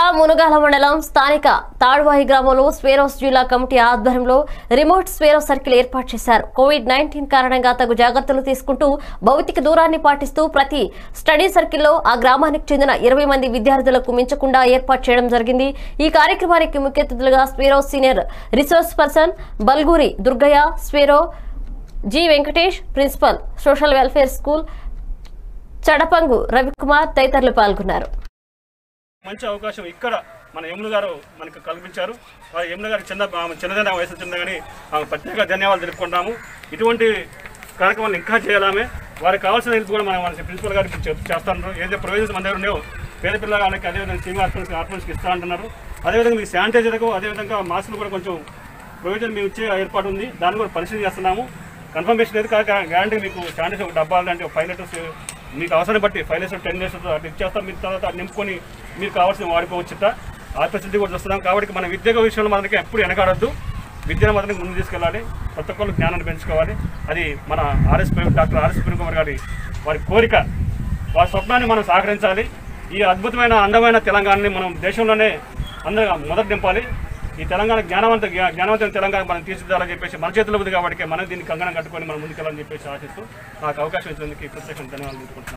మునగాల మండలం స్థానిక తాడ్వాయి గ్రామంలో స్వేరోస్ జిల్లా కమిటీ ఆధ్వర్యంలో రిమోట్ స్వేరో సర్కిల్ ఏర్పాటు చేశారు కోవిడ్ నైన్టీన్ కారణంగా తగు జాగ్రత్తలు తీసుకుంటూ భౌతిక దూరాన్ని పాటిస్తూ ప్రతి స్టడీ సర్కిల్లో ఆ గ్రామానికి చెందిన ఇరవై మంది విద్యార్థులకు మించకుండా ఏర్పాటు చేయడం జరిగింది ఈ కార్యక్రమానికి ముఖ్య అతిథులుగా Swaero senior resource person Balguri Durgaiah Swaero G Venkatesh principal social welfare school Chadapangu Ravikumar తదితరులు పాల్గొన్నారు మంచి అవకాశం ఇక్కడ మన యమున గారు మనకు కల్పించారు వారి యమున గారి చిన్న ఆమె చిన్నదైన వయసు చిన్న కానీ ఆమె ప్రత్యేక ధన్యవాదాలు తెలుపుకుంటాము ఇటువంటి కార్యక్రమాలు ఇంకా చేయాలామే వారికి కావాల్సిన హెల్ప్ కూడా మనం మన ప్రిన్సిపల్ గారికి చెప్- చేస్తున్నారు ఏదైతే ప్రొవిజన్స్ మన దగ్గర ఉన్నాయో పేద పిల్లలకి అదేవిధంగా సీనియర్ ఆర్ఫన్స్ ఆర్ఫన్స్కి ఇస్తా అంటున్నారు అదేవిధంగా మీకు శానిటైజర్కు అదేవిధంగా మాస్కులు కూడా కొంచెం ప్రొవిజన్ మేము ఇచ్చే ఏర్పాటు ఉంది దాన్ని కూడా పరిశీలన చేస్తున్నాము కన్ఫర్మేషన్ లేదు కాక గ్యారంటీ మీకు శానిటైజర్ ఒక డబ్బా అంటే ఒక ఫైవ్ లీటర్స్ మీకు అవసరం బట్టి ఫైవ్ లీటర్స్ టెన్ లీటర్స్ అట్లా ఇచ్చేస్తాం మీరు తర్వాత అది నింపుకొని మీరు కావాల్సిన వాడుకోవచ్చుట ఆ ఫెసిలిటీ కూడా చూస్తున్నాం కాబట్టి మన విద్య విషయంలో మనకి ఎప్పుడు వెనకాడద్దు విద్యను మాత్రం ముందు తీసుకెళ్ళాలి ప్రతి ఒక్కళ్ళు జ్ఞానాన్ని పెంచుకోవాలి అది మన ఆర్ఎస్ డాక్టర్ ఆర్ఎస్ కుమార్ గారి వారి కోరిక వారి స్వప్నాన్ని మనం సహకరించాలి ఈ అద్భుతమైన అందమైన తెలంగాణని మనం దేశంలోనే అందరూ మొదటి నింపాలి ఈ తెలంగాణ జ్ఞానవంత జ్ఞా- జ్ఞానవంతమైన తెలంగాణ మనం తీర్చిదిద్దాలని చెప్పేసి మన చేతిలో ఉంది కాబట్టి మనం దీన్ని కంగణం కట్టుకొని మనం ముందుకెళ్ళాలని చెప్పేసి ఆశిస్తూ నాకు అవకాశం ఇచ్చినందుకు ఈ ప్రత్యేక ధన్యవాదాలు తెలుపుకుంటున్నాను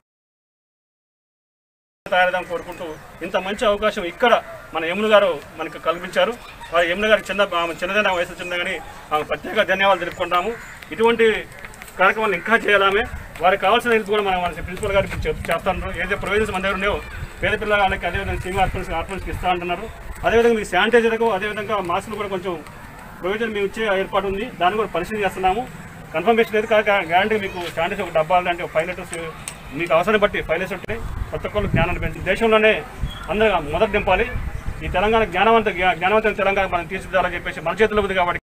తయారదాం కోరుకుంటూ ఇంత మంచి అవకాశం ఇక్కడ మన యమున గారు మనకు కల్పించారు వారి యమున గారి చిన్న ఆమె చిన్నదైన వయసు చిన్న కానీ ఆమె ప్రత్యేక ధన్యవాదాలు తెలుపుకుంటాము ఇటువంటి కార్యక్రమాలు ఇంకా చేయాలామే వారికి కావాల్సిన హెల్ప్ కూడా మనం మన ప్రిన్సిపల్ గారికి చెప్- చేస్తున్నారు ఏదైతే ప్రొవిజన్స్ మన దగ్గర ఉన్నాయో పేద పిల్లలకి అదేవిధంగా సీనియర్ ఆర్ఫన్స్ ఆర్ఫన్స్కి ఇస్తా అంటున్నారు అదేవిధంగా మీకు శానిటైజర్కు అదేవిధంగా మాస్కులు కూడా కొంచెం ప్రొవిజన్ మేము ఇచ్చే ఏర్పాటు ఉంది దాన్ని కూడా పరిశీలన చేస్తున్నాము కన్ఫర్మేషన్ లేదు కాక గ్యారంటీ మీకు శానిటైజర్ ఒక డబ్బా అంటే ఒక ఫైవ్ లీటర్స్ మీకు అవసరం బట్టి ఫైవ్ లీటర్స్ ఉంటాయి ప్రతి ఒక్కళ్ళు జ్ఞానాన్ని పెంచి దేశంలోనే అందరూ మొదటి నింపాలి ఈ తెలంగాణ జ్ఞానవంత జ్ఞానవంతమైన తెలంగాణ మనం తీర్చిదిద్దాలని చెప్పేసి మన చేతిలో ఉంది కాబట్టి